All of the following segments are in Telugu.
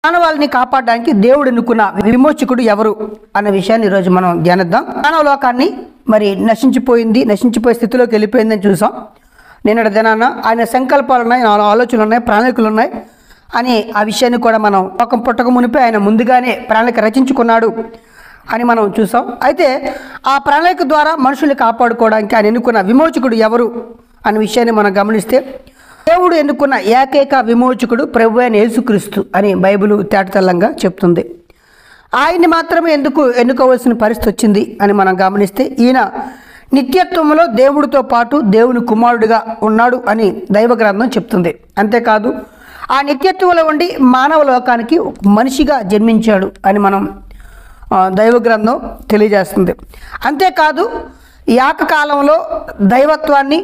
మానవాళిని కాపాడడానికి దేవుడు ఎన్నుకున్న విమోచకుడు ఎవరు అన్న విషయాన్ని ఈరోజు మనం ధ్యానిద్దాం మానవ లోకాన్ని మరి నశించిపోయింది నశించిపోయే స్థితిలోకి వెళ్ళిపోయిందని చూసాం నిన్నటి దినాన ఆయన సంకల్పాలు ఉన్నాయి ఆయన ఆలోచనలు ఉన్నాయి ప్రణాళికలు ఉన్నాయి అని ఆ విషయాన్ని కూడా మనం లోకం పుట్టక మునిపే ఆయన ముందుగానే ప్రణాళిక రచించుకున్నాడు అని మనం చూసాం అయితే ఆ ప్రణాళిక ద్వారా మనుషుల్ని కాపాడుకోవడానికి ఆయన ఎన్నుకున్న విమోచకుడు ఎవరు అనే విషయాన్ని మనం గమనిస్తే దేవుడు ఎన్నుకున్న ఏకైక విమోచకుడు ప్రభు అయిన యేసుక్రీస్తు అని బైబిల్ తేటతెల్లంగా చెప్తుంది ఆయన్ని మాత్రమే ఎందుకు ఎన్నుకోవాల్సిన పరిస్థితి వచ్చింది అని మనం గమనిస్తే ఈయన నిత్యత్వంలో దేవుడితో పాటు దేవుని కుమారుడిగా ఉన్నాడు అని దైవ గ్రంథం చెప్తుంది అంతేకాదు ఆ నిత్యత్వంలో ఉండి మానవ లోకానికి ఒక మనిషిగా జన్మించాడు అని మనం ఆ, దైవ గ్రంథం తెలియజేస్తుంది అంతేకాదు ఈ ఏకకాలంలో దైవత్వాన్ని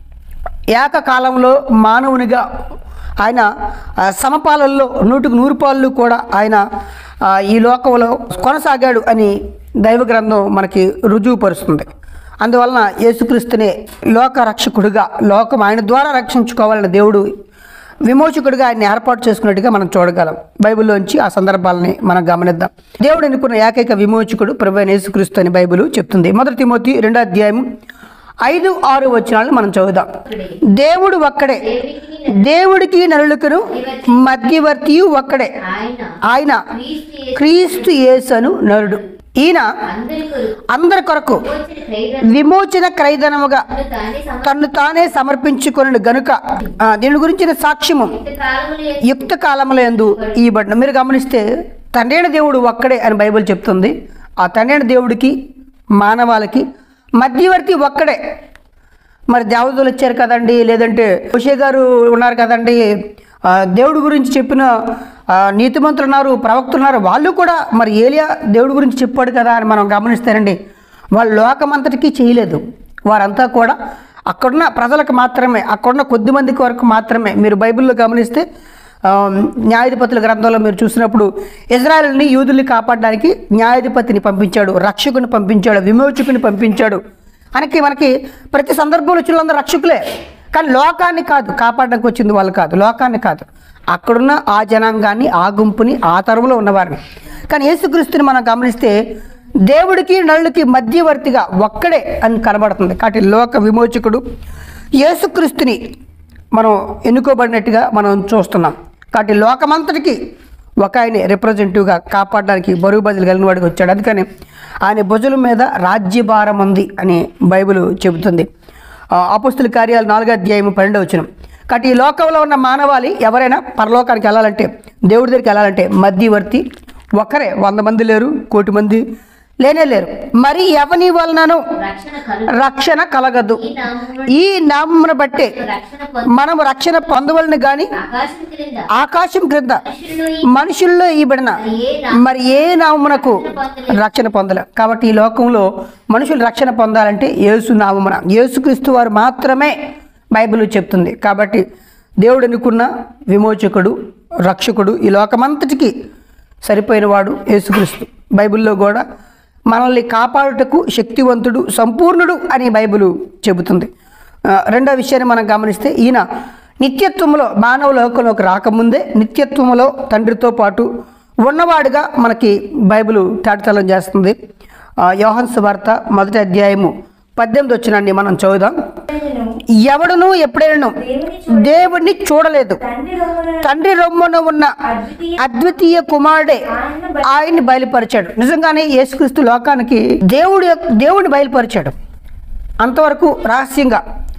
ఏకకాలంలో మానవునిగా ఆయన ఆ, సమపాలల్లో నూటికి నూరు పాళ్ళు కూడా ఆయన ఆ, ఈ లోకంలో కొనసాగాడు అని దైవ గ్రంథం మనకి రుజువుపరుస్తుంది అందువలన యేసుక్రీస్తునే లోక రక్షకుడిగా లోకం ఆయన ద్వారా రక్షించుకోవాలని దేవుడు విమోచకుడిగా ఆయన ఏర్పాటు చేసుకున్నట్టుగా మనం చూడగలం బైబిల్లోంచి ఆ సందర్భాలని మనం గమనిద్దాం దేవుడు ఎన్నుకున్న ఏకైక విమోచకుడు ప్రభు అయిన యేసుక్రీస్తు అని బైబిల్ చెప్తుంది మొదటి తిమోతి రెండో అధ్యాయం ఐదు ఆరు వచనాలను మనం చదువుదాం దేవుడు ఒక్కడే దేవుడికి నరులకును మధ్యవర్తియు ఒక్కడే ఆయన ఆయన క్రీస్తు యేసు క్రీస్తు యేసను నరుడు ఈయన అందరి కొరకు అందరి కొరకు వచ్చిన క్రైదను విమోచన క్రైదనముగా తానే తన్ను తానే సమర్పించుకుని గనుక ఆ, దీని గురించిన సాక్ష్యము కాలములు యుక్త కాలంలో ఎందు ఈ బడిన మీరు గమనిస్తే తండ్రైన దేవుడు ఒక్కడే అని బైబిల్ చెప్తుంది ఆ తండ్రైన దేవుడికి మానవాళికి మధ్యవర్తి ఒక్కడే మరి దేవతలు వచ్చారు కదండి లేదంటే ఉషే గారు ఉన్నారు కదండి ఆ, దేవుడి గురించి చెప్పిన ఆ, నీతిమంతులు ఉన్నారు ప్రవక్తలు ఉన్నారు వాళ్ళు కూడా మరి ఏలియా దేవుడి గురించి చెప్పాడు కదా అని మనం గమనిస్తారండి వాళ్ళు లోకమంతటికీ చేయలేదు వారంతా కూడా అక్కడున్న ప్రజలకు మాత్రమే అక్కడున్న కొద్ది మందికి వరకు మాత్రమే మీరు బైబిల్లో గమనిస్తే ఆ, న్యాయాధిపతుల గ్రంథంలో మీరు చూసినప్పుడు ఇజ్రాయల్ని యూదుల్ని కాపాడడానికి న్యాయాధిపతిని పంపించాడు రక్షకుని పంపించాడు విమోచకుని పంపించాడు మనకి మనకి ప్రతి సందర్భంలో వచ్చిన వాళ్ళందరూ రక్షకులే కానీ లోకాన్ని కాదు కాపాడడానికి వచ్చింది వాళ్ళు కాదు లోకాన్ని కాదు అక్కడున్న ఆ జనాంగాన్ని ఆ గుంపుని ఆ తరంలో ఉన్నవారిని కానీ యేసుక్రీస్తుని మనం గమనిస్తే దేవుడికి నళ్ళుకి మధ్యవర్తిగా ఒక్కడే అని కనబడుతుంది కాబట్టి లోక విమోచకుడు యేసుక్రీస్తుని మనం ఎన్నుకోబడినట్టుగా మనం చూస్తున్నాం కాబట్టి లోకమంతటికి ఒక ఆయన రిప్రజెంటివ్గా కాపాడడానికి బరువు బదులు కలిగిన వాడికి వచ్చాడు అందుకని ఆయన భుజుల మీద రాజ్యభారం ఉంది అని బైబిల్ చెబుతుంది ఆ, అపుస్తుల కార్యాలు నాలుగో అధ్యాయం పన్నెండవ వచ్చిన కాబట్టి ఈ లోకంలో ఉన్న మానవాళి ఎవరైనా పరలోకానికి వెళ్ళాలంటే దేవుడి దగ్గరికి వెళ్ళాలంటే మధ్యవర్తి ఒకరే వంద మంది లేరు కోటి మంది లేనే లేరు మరి ఎవని వలనను రక్షణ కలు రక్షణ కలగదు ఈ నామమును ఈ నామమును బట్టే రక్షణ పొంది మనం రక్షణ పొందవలని గాని ఆకాశం క్రింద ఆకాశం క్రింద మనుషులను ఈ మనుషుల్లో ఇబడిన ఏ నా- మరి ఏ నామమునకు రక్షణ పొందలే కాబట్టి ఈ లోకంలో మనుషులు రక్షణ పొందాలంటే యేసు నామమున యేసుక్రీస్తు వారు మాత్రమే బైబిల్ చెప్తుంది కాబట్టి దేవుడు అనుకున్న విమోచకుడు రక్షకుడు ఈ లోకమంతటికి సరిపోయినవాడు యేసుక్రీస్తు బైబిల్లో కూడా మనల్ని కాపాడుటకు శక్తివంతుడు సంపూర్ణుడు అని బైబిల్ చెబుతుంది ఆ, రెండో విషయాన్ని మనం గమనిస్తే ఈయన నిత్యత్వంలో మానవ లోకంలోకి రాకముందే నిత్యత్వంలో తండ్రితో పాటు ఉన్నవాడుగా మనకి బైబిల్ తాటతలం చేస్తుంది ఆ, యోహన్ సువార్త మొదటి అధ్యాయము పద్దెనిమిది వచ్చినండి మనం చదువుదాం ఎవడును ఎప్పుడైనా దేవుణ్ణి చూడలేదు తండ్రి రొమ్మున ఉన్న అద్వితీయ కుమారుడే ఆయన్ని బయలుపరిచాడు నిజంగానే యేసుక్రీస్తు లోకానికి దేవుడు యొక్క- దేవుడిని బయలుపరిచాడు అంతవరకు రహస్యంగా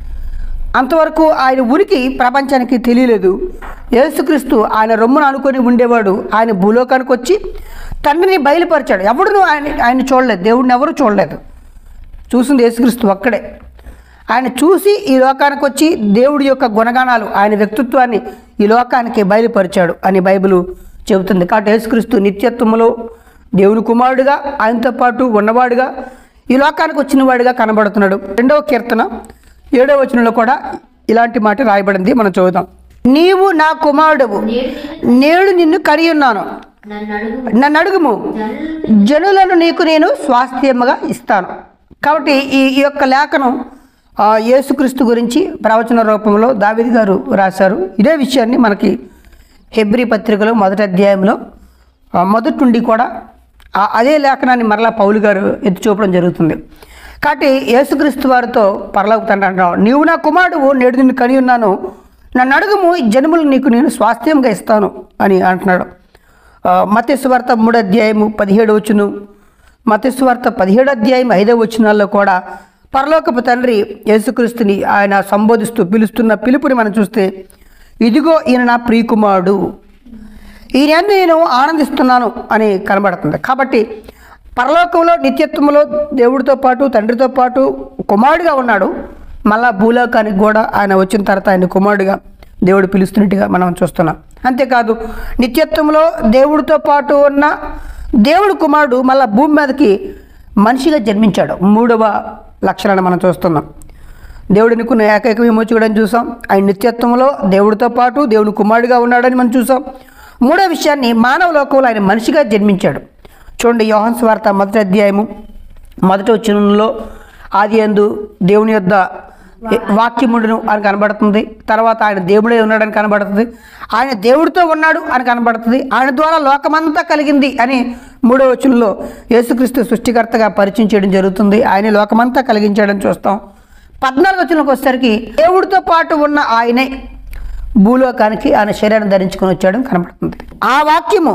అంతవరకు ఆయన ఉనికి ప్రపంచానికి తెలియలేదు యేసుక్రీస్తు ఆయన రొమ్మును అనుకొని ఉండేవాడు ఆయన భూలోకానికి వచ్చి తండ్రిని బయలుపరిచాడు ఎవడును ఆయన ఆయన చూడలేదు దేవుడిని ఎవరు చూడలేదు చూసింది యేసుక్రీస్తు ఒక్కడే ఆయన చూసి ఈ లోకానికి వచ్చి దేవుడి యొక్క గుణగణాలు ఆయన వ్యక్తిత్వాన్ని ఈ లోకానికి బయలుపరిచాడు అని బైబిల్ చెబుతుంది కాబట్టి యేసుక్రీస్తు నిత్యత్వములో దేవుని కుమారుడిగా ఆయనతో పాటు ఉన్నవాడుగా ఈ లోకానికి వచ్చిన వాడిగా కనబడుతున్నాడు రెండవ కీర్తన ఏడవ వచనంలో కూడా ఇలాంటి మాట రాయబడింది మనం చదువుదాం నీవు నా కుమారుడవు నేడు నిన్ను కరి ఉన్నాను నన్ను అడుగు నన్ను అడుగుము జనులను నీకు నేను స్వాస్థ్యముగా ఇస్తాను కాబట్టి ఈ ఈ యొక్క లేఖనం ఆ, యేసుక్రీస్తు గురించి ప్రవచన రూపంలో దావిది గారు రాశారు ఇదే విషయాన్ని మనకి హెబ్రి పత్రికలో మొదటి అధ్యాయంలో ఆ, మొదటి నుండి కూడా ఆ- అదే లేఖనాన్ని మరలా పౌలు గారు ఎత్తి చూపడం జరుగుతుంది కాబట్టి యేసుక్రీస్తు వారితో పరలోక తండ్రి అంటున్నాడు నీవు నా కుమారుడు నేడు నిన్ను కని ఉన్నాను నన్ను అడుగుము ఈ జన్మలు నీకు నేను స్వాస్థ్యంగా ఇస్తాను అని అంటున్నాడు మత్స్వార్త మూడు అధ్యాయము పదిహేడు వచ్చును మత్స్వార్త పదిహేడు అధ్యాయం ఐదవ వచనాల్లో కూడా పరలోకపు తండ్రి యేసుక్రీస్తుని ఆయన సంబోధిస్తూ పిలుస్తున్న పిలుపుని మనం చూస్తే ఇదిగో ఈయన నా ప్రియకుమారుడు ఈయన నేను ఆనందిస్తున్నాను అని కనబడుతుంది కాబట్టి పరలోకంలో నిత్యత్వంలో దేవుడితో పాటు తండ్రితో పాటు కుమారుడిగా ఉన్నాడు మళ్ళా భూలోకానికి కూడా ఆయన వచ్చిన తర్వాత ఆయన కుమారుడిగా దేవుడు పిలుస్తున్నట్టుగా మనం చూస్తున్నాం అంతేకాదు నిత్యత్వంలో దేవుడితో పాటు ఉన్న దేవుడు కుమారుడు మళ్ళా భూమి మీదకి మనిషిగా జన్మించాడు మూడవ లక్షణాన్ని మనం చూస్తున్నాం దేవుడిని కొన్ని ఏకైక విమోచకుడని చూసాం ఆయన నిత్యత్వంలో దేవుడితో పాటు దేవుని కుమారుడిగా ఉన్నాడని మనం చూసాం మూడో విషయాన్ని మానవ లోకంలో ఆయన మనిషిగా జన్మించాడు చూడండి యోహన్ స్వార్త మొదటి అధ్యాయము మొదటి వచ్చినంలో ఆది అందు దేవుని యొద్ద వాక్యముడును అని కనబడుతుంది తర్వాత ఆయన దేవుడే ఉన్నాడని కనబడుతుంది ఆయన దేవుడితో ఉన్నాడు అని కనబడుతుంది ఆయన ద్వారా లోకమంతా కలిగింది అని మూడో వచనంలో యేసుక్రీస్తు సృష్టికర్తగా పరిచయం చేయడం జరుగుతుంది ఆయన లోకమంతా కలిగించాడని చూస్తాం పద్నాలుగు వచనంకి వచ్చేసరికి దేవుడితో పాటు ఉన్న ఆయనే భూలోకానికి ఆయన శరీరం ధరించుకొని వచ్చాడని కనబడుతుంది ఆ వాక్యము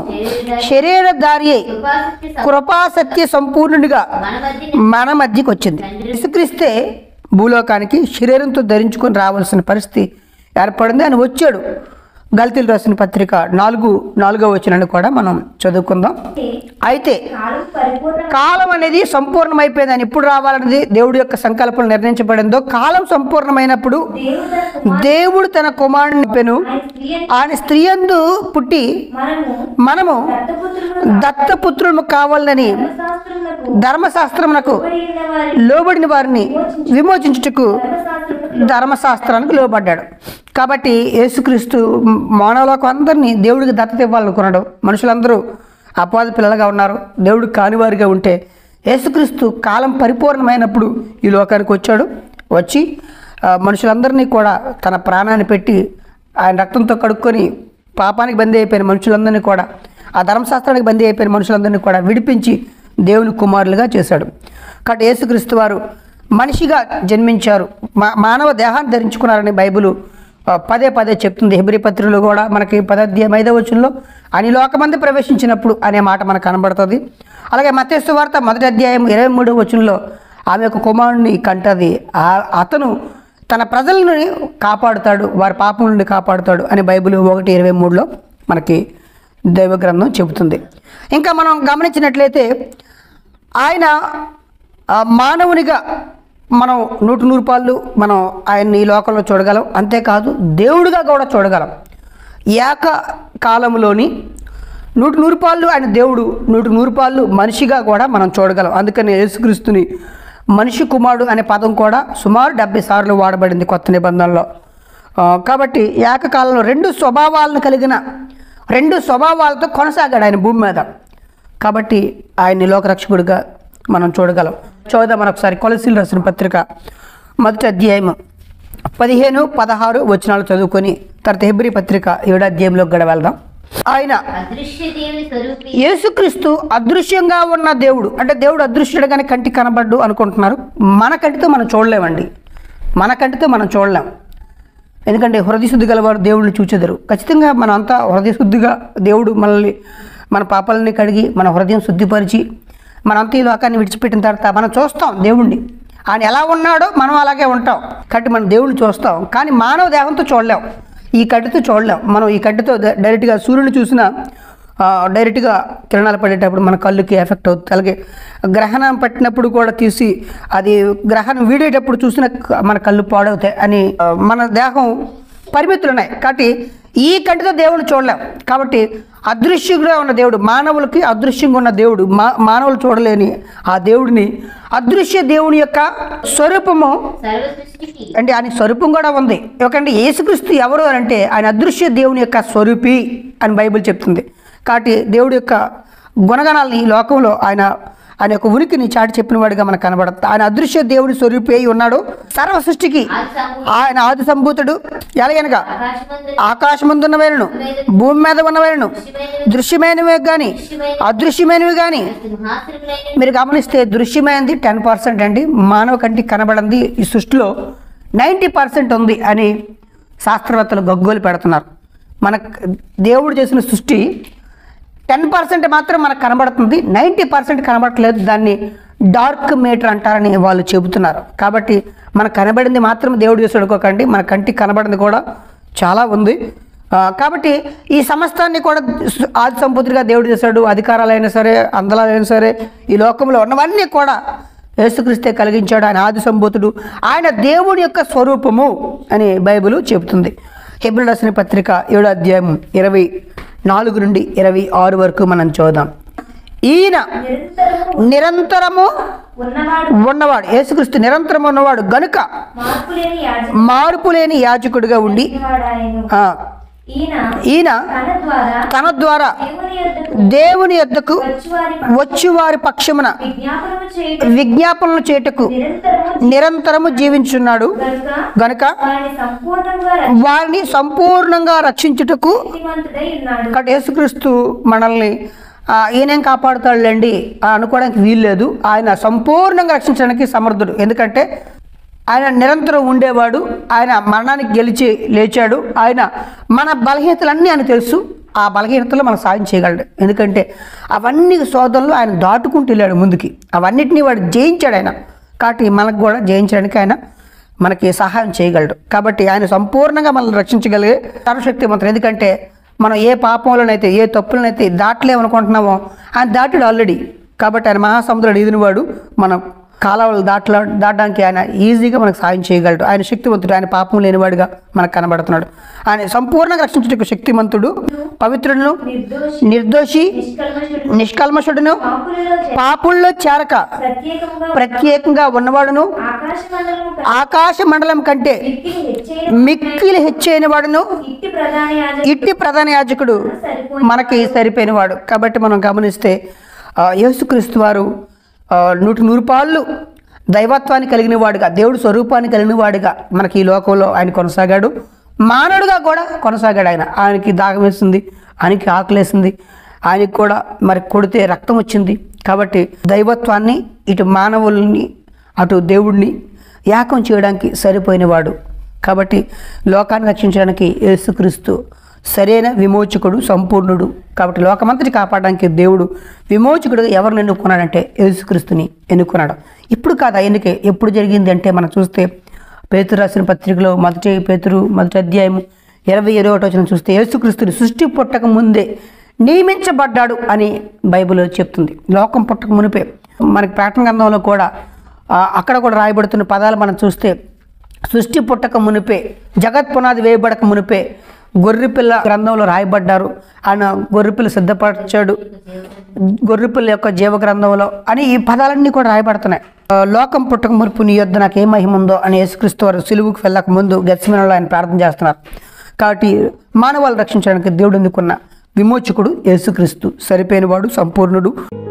శరీరధారి అయి కృపాసక్తి సం- కృపాసత్య సంపూర్ణుడిగా మన మధ్య మన మధ్యకి వచ్చింది యేసుక్రీస్తే భూలోకానికి శరీరంతో ధరించుకొని రావాల్సిన పరిస్థితి ఏర్పడింది ఆయన వచ్చాడు గల్తీలు రాసిన పత్రిక నాలుగు నాలుగో వచనాన్ని కూడా మనం చదువుకుందాం అయితే కాలం పరిపూర్ణ కాలం అనేది సంపూర్ణమైపోయింది ఆయన ఎప్పుడు రావాలనేది దేవుడి యొక్క సంకల్పం నిర్ణయించబడిందో కాలం సంపూర్ణమైనప్పుడు దేవుడు దేవుడు తన కుమారుని పెను ఆయన స్త్రీ ఆయన స్త్రీ యందు పుట్టి మనము మనము దత్తపుత్రులు దత్తపుత్రులు కావాలని ధర్మశాస్త్రములకు ధర్మశాస్త్రమునకు లోబడిన వారి లోబడిన వారిని విమోచించుటకు ధర్మశాస్త్రములకు ధర్మశాస్త్రానికి లోబడ్డాడు కాబట్టి యేసుక్రీస్తు మానవులకు అందరినీ దేవుడికి దత్తత ఇవ్వాలనుకున్నాడు మనుషులందరూ అపవాద పిల్లలుగా ఉన్నారు దేవుడు కానివారిగా ఉంటే యేసుక్రీస్తు కాలం పరిపూర్ణమైనప్పుడు ఈ లోకానికి వచ్చాడు వచ్చి ఆ, మనుషులందరినీ కూడా తన ప్రాణాన్ని పెట్టి ఆయన రక్తంతో కడుక్కొని పాపానికి బందీ అయిపోయిన మనుషులందరినీ కూడా ఆ ధర్మశాస్త్రానికి బందీ అయిపోయిన మనుషులందరినీ కూడా విడిపించి దేవుని కుమారులుగా చేశాడు కాబట్టి యేసుక్రీస్తు వారు మనిషిగా జన్మించారు మా మానవ దేహాన్ని ధరించుకున్నారని బైబిల్ ఆ, పదే పదే చెప్తుంది హెబ్రి పత్రికలు కూడా మనకి పదాధ్యాయం ఐదవ వచనంలో అని లోకమంది ప్రవేశించినప్పుడు అనే మాట మనకు కనబడుతుంది అలాగే మత్స్సు వార్త మొదటి అధ్యాయం ఇరవై మూడవ వచనంలో ఆమె యొక్క కుమారుడిని కంటది ఆ- అతను తన ప్రజలను కాపాడుతాడు వారి పాపం నుండి కాపాడుతాడు అని బైబిల్ ఒకటి ఇరవై మూడులో మనకి దైవ గ్రంథం చెబుతుంది ఇంకా మనం గమనించినట్లయితే ఆయన ఆ, మానవునిగా మనం నూటి నూరు పాళ్ళు మనం ఆయన్ని ఈ లోకంలో చూడగలం అంతేకాదు దేవుడిగా కూడా చూడగలం ఏక కాలంలోని నూటి నూరు పాళ్ళు ఆయన దేవుడు నూటి నూరు పాళ్ళు మనిషిగా కూడా మనం చూడగలం అందుకని యేసుక్రీస్తుని మనిషి కుమారుడు అనే పదం కూడా సుమారు డెబ్బై సార్లు వాడబడింది కొత్త నిబంధనలో ఆ, కాబట్టి ఏకకాలంలో రెండు స్వభావాలను కలిగిన రెండు స్వభావాలతో కొనసాగాడు ఆయన భూమి మీద కాబట్టి ఆయన్ని లోకరక్షకుడిగా మనం చూడగలం చూద్దాం మనం ఒకసారి కొలసీలు రాసిన పత్రిక మొదటి అధ్యాయం పదిహేను పదహారు వచనాలు చదువుకొని తర్వాత హెబ్రి పత్రిక ఏడు అధ్యాయంలోకి గడ వెళ్దాం ఆయన అదృశ్య దేవుని స్వరూపి యేసుక్రీస్తు అదృశ్యంగా ఉన్న దేవుడు అంటే దేవుడు అదృశ్యుడుగానే కంటికి కనబడ్డు అనుకుంటున్నారు మన కంటితో మనం చూడలేమండి మన కంటితో మనం చూడలేం ఎందుకంటే హృదయశుద్ధి గలవారు దేవుడిని చూచెదరు ఖచ్చితంగా మనం అంతా హృదయశుద్ధిగా దేవుడు మనల్ని మన పాపాలని కడిగి మన హృదయం శుద్ధిపరిచి మనంతా ఈ లోకాన్ని విడిచిపెట్టిన తర్వాత మనం చూస్తాం దేవుణ్ణి ఆయన ఎలా ఉన్నాడో మనం అలాగే ఉంటాం కాబట్టి మనం దేవుడిని చూస్తాం కానీ మానవ దేహంతో చూడలేం ఈ కంటితో చూడలేం మనం ఈ కంటితో డ- డైరెక్ట్గా సూర్యుని చూసినా ఆ, డైరెక్ట్గా కిరణాలు పడేటప్పుడు మన కళ్ళుకి ఎఫెక్ట్ అవుతుంది అలాగే గ్రహణం పట్టినప్పుడు కూడా తీసి అది గ్రహణం వీడేటప్పుడు చూసిన క- మన కళ్ళు పాడవుతాయి అని ఆ, మన దేహం పరిమితులు ఉన్నాయి కాబట్టి ఈ కంటితో దేవుని చూడలేం కాబట్టి అదృశ్యంగా ఉన్న దేవుడు మానవులకి అదృశ్యంగా ఉన్న దేవుడు మా మానవులు చూడలేని ఆ దేవుడిని అదృశ్య దేవుని యొక్క స్వరూపము సర్వ సృష్టికి అంటే ఆయన స్వరూపం కూడా ఉంది ఎందుకంటే యేసుక్రీస్తు ఎవరు అని అంటే ఆయన అదృశ్య దేవుని యొక్క స్వరూపి అని బైబిల్ చెప్తుంది కాబట్టి దేవుడి యొక్క గుణగణాలని ఈ లోకంలో ఆయన ఆయన యొక్క ఉనికిని చాటి చెప్పిన వాడిగా మనకు కనబడతాడు ఆయన అదృశ్య దేవుడి స్వరూపి అయి ఉన్నాడు సర్వ సృష్టికి ఆది సంభూతుడు ఆయన ఆది సంభూతుడు ఎలాగనగా ఆకాశమందు ఆకాశముందున్నవేలను భూమి మీద ఉన్నవేలను దృశ్యమైనవి కానీ అదృశ్యమైనవి కానీ సింహాసనములైన మీరు గమనిస్తే దృశ్యమైనది టెన్ పర్సెంట్ అండి మానవ కంటికి కనబడింది ఈ సృష్టిలో నైంటీ పర్సెంట్ ఉంది అని శాస్త్రవేత్తలు గగ్గోలు పెడుతున్నారు మన దేవుడు చేసిన సృష్టి టెన్ పర్సెంట్ మాత్రం మనకు కనబడుతుంది నైంటీ పర్సెంట్ కనబడట్లేదు దాన్ని డార్క్ మీటర్ అంటారని వాళ్ళు చెబుతున్నారు కాబట్టి మనకు కనబడింది మాత్రం దేవుడు చేసి అనుకోకండి మన కంటికి కనబడింది కూడా చాలా ఉంది ఆ, కాబట్టి ఈ సమస్తాన్ని కూడా సు- ఆది సంపూర్తిగా దేవుడు చేశాడు అధికారాలైనా సరే అందలాలైనా సరే ఈ లోకంలో ఉన్నవన్నీ కూడా యేసుక్రీస్తే కలిగించాడు ఆయన ఆది సంభూతుడు ఆయన దేవుడి యొక్క స్వరూపము అని బైబిల్ చెబుతుంది హెబ్రిల్ రాసిన పత్రిక ఏడో అధ్యాయం ఇరవై నాలుగు నుండి ఇరవై ఆరు వరకు మనం చూద్దాం ఈయన నిరంతరము నిరంతరము ఉన్నవాడు ఉన్నవాడు యేసుక్రీస్తు నిరంతరం ఉన్నవాడు గనుక మార్పు లేని మార్పు లేని యాజకుడిగా ఉండి యాజకుడు ఆ, ఈయన ఈయన తన ద్వారా తన ద్వారా దేవుని యొద్దకు దేవుని యొద్దకు వచ్చువారి వచ్చి వారి పక్షమున విజ్ఞాపనము చేయటం విజ్ఞాపనలు చేయుటకు నిరంతరము నిరంతరము జీవించున్నాడు గనుక గనుక వారిని సంపూర్ణంగా వారిని సంపూర్ణంగా రక్షించుటకు రక్షిమంతుడై ఉన్నాడు కాబట్టి యేసుక్రీస్తు మనల్ని ఆ, ఈయనేం కాపాడుతాడులేండి ఆ, అనుకోవడానికి వీలు లేదు ఆయన సంపూర్ణంగా రక్షించడానికి సమర్థుడు ఎందుకంటే ఆయన నిరంతరం ఉండేవాడు ఆయన మరణానికి గెలిచి లేచాడు ఆయన మన బలహీనతలన్నీ ఆయన తెలుసు ఆ బలహీనతలు మనం సాయం చేయగలడు ఎందుకంటే అవన్నీ శోధనలు ఆయన దాటుకుంటూ వెళ్ళాడు ముందుకి అవన్నిటినీ వాడు జయించాడు ఆయన కాబట్టి మనకు కూడా జయించడానికి ఆయన మనకి సహాయం చేయగలడు కాబట్టి ఆయన సంపూర్ణంగా మనల్ని రక్షించగలిగే సర్వశక్తిమంతుడు ఎందుకంటే మనం ఏ పాపంలోనైతే ఏ తప్పులనైతే దాటలేమనుకుంటున్నామో ఆయన దాటాడు ఆల్రెడీ కాబట్టి ఆయన మహాసముద్రుడు ఈదినవాడు మనం కాలువలు దాటలా దాటడానికి ఆయన ఈజీగా మనకు సాయం చేయగలడు ఆయన శక్తివంతుడు ఆయన పాపం లేనివాడుగా మనకు కనబడుతున్నాడు ఆయన సంపూర్ణంగా రక్షించుటకు శక్తిమంతుడు పవిత్రుడును నిర్దోషి నిర్దోషి నిష్కల్మషుడు నిష్కల్మషుడును పాపులలో చే- పాపుల్లో చేరక ప్రత్యేకంగా ప్రత్యేకంగా ఉన్నవాడును ఆకాశమండలము ఆకాశ మండలం కంటే మిక్కిలి హెచ్చైన మిక్కిలి హెచ్చైన వాడును ఇట్టి ప్రధాన యాజకుడు ఇట్టి ప్రధాన యాజకుడు మనకి సరిపోయినవాడు కాబట్టి మనం గమనిస్తే ఆ, యేసుక్రీస్తు వారు ఆ, నూటి నూరు పాళ్ళు దైవత్వాన్ని కలిగిన వాడుగా దేవుడు స్వరూపాన్ని కలిగిన వాడుగా మనకి ఈ లోకంలో ఆయన కొనసాగాడు మానవుడుగా కూడా కొనసాగాడు ఆయన ఆయనకి దాహం వేసింది ఆయనకి ఆకలేసింది ఆయనకి కూడా మరి కొడితే రక్తం వచ్చింది కాబట్టి దైవత్వాన్ని ఇటు మానవుల్ని అటు దేవుడిని యాకం చేయడానికి సరిపోయినవాడు కాబట్టి లోకాన్ని రక్షించడానికి యేసుక్రీస్తు సరైన విమోచకుడు సంపూర్ణుడు కాబట్టి లోకమంతటి కాపాడడానికి దేవుడు విమోచకుడుగా ఎవరిని ఎన్నుకున్నాడంటే యేసుక్రీస్తుని ఎన్నుకున్నాడు ఇప్పుడు కాదు ఎన్నికే ఎప్పుడు జరిగింది అంటే మనం చూస్తే పేతురు రాసిన పత్రికలో మొదటి పేతురు మొదటి అధ్యాయం ఇరవై ఇరవై ఒకటి వచ్చిన చూస్తే యేసుక్రీస్తుని సృష్టి పుట్టక ముందే నియమించబడ్డాడు అని బైబిల్ చెప్తుంది లోకం పుట్టక మునిపే మనకి ప్రకటన గ్రంథంలో కూడా ఆ, అక్కడ కూడా రాయబడుతున్న పదాలు మనం చూస్తే సృష్టి పుట్టక మునిపే జగత్ పునాది వేయబడక మునిపే గొర్రెపిల్ల గ్రంథంలో రాయబడ్డారు ఆయన గొర్రెపిల్ల సిద్ధపరచాడు గొర్రెపిల్ల యొక్క జీవ గ్రంథంలో అని ఈ పదాలన్నీ కూడా రాయబడుతున్నాయి ఆ, లోకం పుట్టక మునుపు నీ యొద్ద నాకు ఏ మహిమ ఉందో అని యేసుక్రీస్తు వారు సిలువుకు వెళ్ళక ముందు గచ్చిమినలో ఆయన ప్రార్థన చేస్తున్నారు కాబట్టి మానవాళ్ళు రక్షించడానికి దేవుడు ఎందుకున్న విమోచకుడు యేసుక్రీస్తు సరిపోయినవాడు సంపూర్ణుడు